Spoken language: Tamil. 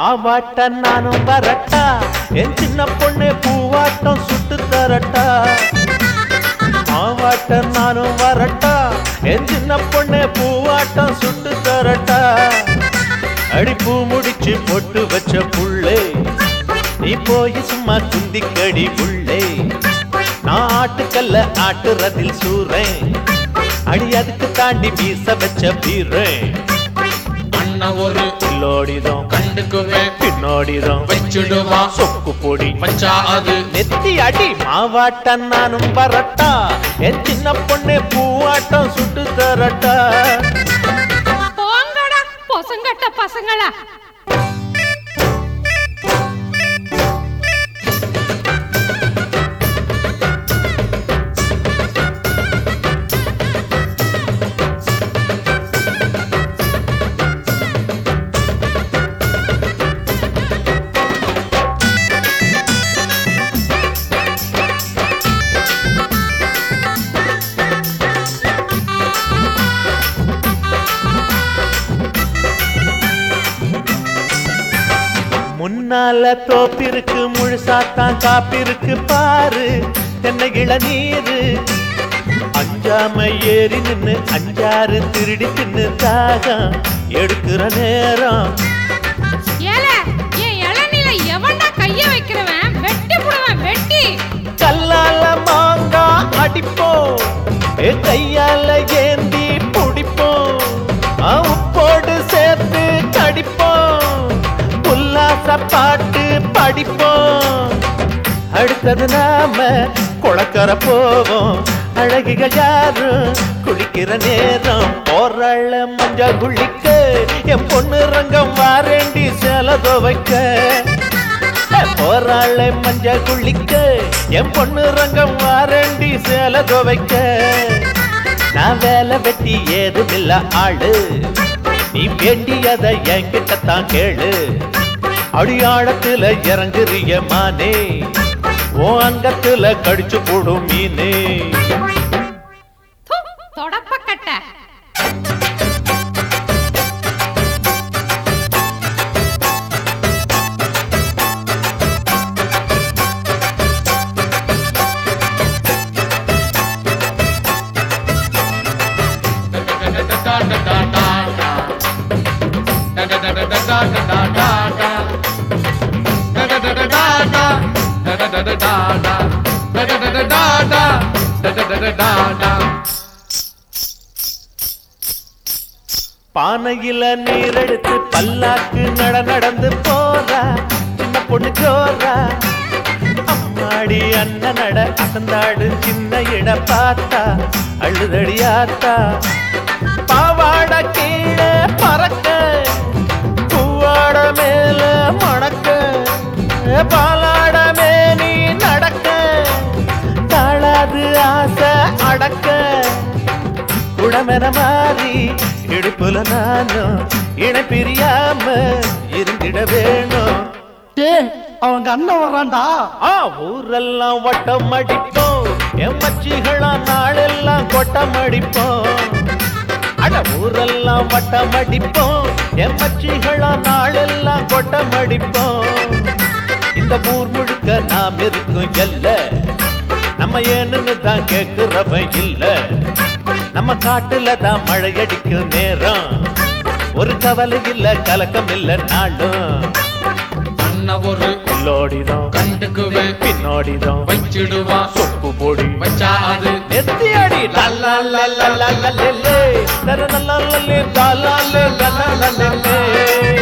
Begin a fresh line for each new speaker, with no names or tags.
மாவாட்ட நானும் வரட்டா என் சின்ன பொண்ணு பூவாட்டம் சுட்டு தரட்டா மாவாட்ட நானும் வரட்டா என் சின்ன பொண்ணு பூவாட்டம் சுட்டு தரட்டா அடிப்பூ முடிச்சு பொட்டு வச்ச புள்ளே நீ போய் சும்மா குந்திக்கடி புள்ளே நான் ஆட்டுக்கல்ல ஆட்டுறதில் சூறேன் அடி அதுக்கு தாண்டி வீச வச்ச பீரேன்
அண்ணன் ஒரு
லோடிதான்
கண்டுக்குவேன்
பின்னோடிதான்
வச்சுடுவான்
சொக்கு பொடி
வச்சா அது
நெத்தி அடி மாவாட்டம் நானும் வரட்டா என் சின்ன பொண்ணு பூவாட்டம் சுட்டு தரட்டா
போங்கடா பொசங்கட்ட பசங்களா
முன்னால தோப்பிருக்கு முழுசாத்தான் காப்பிருக்கு பாரு தென்னை இளநீரு அஞ்சாம ஏறி நின்னு அஞ்சாறு திருடி தின்னு தாகம் எடுக்கிற நேரம்
ஏல என் இளநில எவன்டா கைய வைக்கிறவன் வெட்டி புடுவேன் வெட்டி
கல்லால மாங்கா அடிப்போம் ஏ கையால ஏந்தி பிடிப்போம் ஆ, உப்போடு சேர்த்து கடிப்போம் உல்லாச பாட்டு படிப்போம் அடுத்தது நாம குளக்கர போவோம் அழகிகள் யாரும் குளிக்கிற நேரம் போராள மஞ்சா குளிக்க என் பொண்ணு ரங்கம் வாரேண்டி சேல துவைக்க போராள மஞ்ச குளிக்க என் பொண்ணு ரங்கம் வாரண்டி சேல துவைக்க நான் வேலை வெட்டி ஏதுமில்ல ஆளு நீ வேண்டியத என்கிட்ட தான் கேளு அடியாழத்துல இறங்குறிய மானே உன் அங்கத்துல கடிச்சு போடும் மீனே
து, தொடப்பக்கட்ட
பானையில நீர் எடுத்து பல்லாக்கு நட நடந்து போறா சின்ன பொண்ணு ஜோரா அம்மாடி அண்ணன் நட அசந்தாடு சின்ன இட பார்த்தா அழுதடியாத்தா பாவாட கீழே பறக்க பூவாட மேல மணக்க பாலாட மேனி நடக்க தாழாது ஆசை அடக்க குடமென மாறி இடுப்புல நானும் இணை பிரியாம இருந்திட வேணும்
டேய் அவங்க அண்ணன் வர்றான்டா
ஆ ஊரெல்லாம் வட்டம் அடிப்போம் என் மச்சிகளா நாளெல்லாம் கொட்டம் அடிப்போம் அட ஊரெல்லாம் வட்டம் அடிப்போம் என் மச்சிகளா நாளெல்லாம் கொட்டம் அடிப்போம் இந்த ஊர் முழுக்க நாம் இருக்கும் எல்ல நம்ம ஏன்னு தான் கேக்குறவன் இல்ல நம்ம காட்டுல தான் மழையடிக்கும் நேரம் ஒரு கவலை இல்ல கலக்கம் இல்ல நாளும்
அண்ணன் ஒரு
லோடிதான்
கண்டுக்குவேன்
பின்னாடிதான்
வச்சிடுவான்
சொப்பு பொடி
வச்சா அது
நெத்தியடி லல்லல்லல்லல்லல்லல்லே, லரலல்லல்லல்லே, தாலாலே, லல்லல்லல்லே.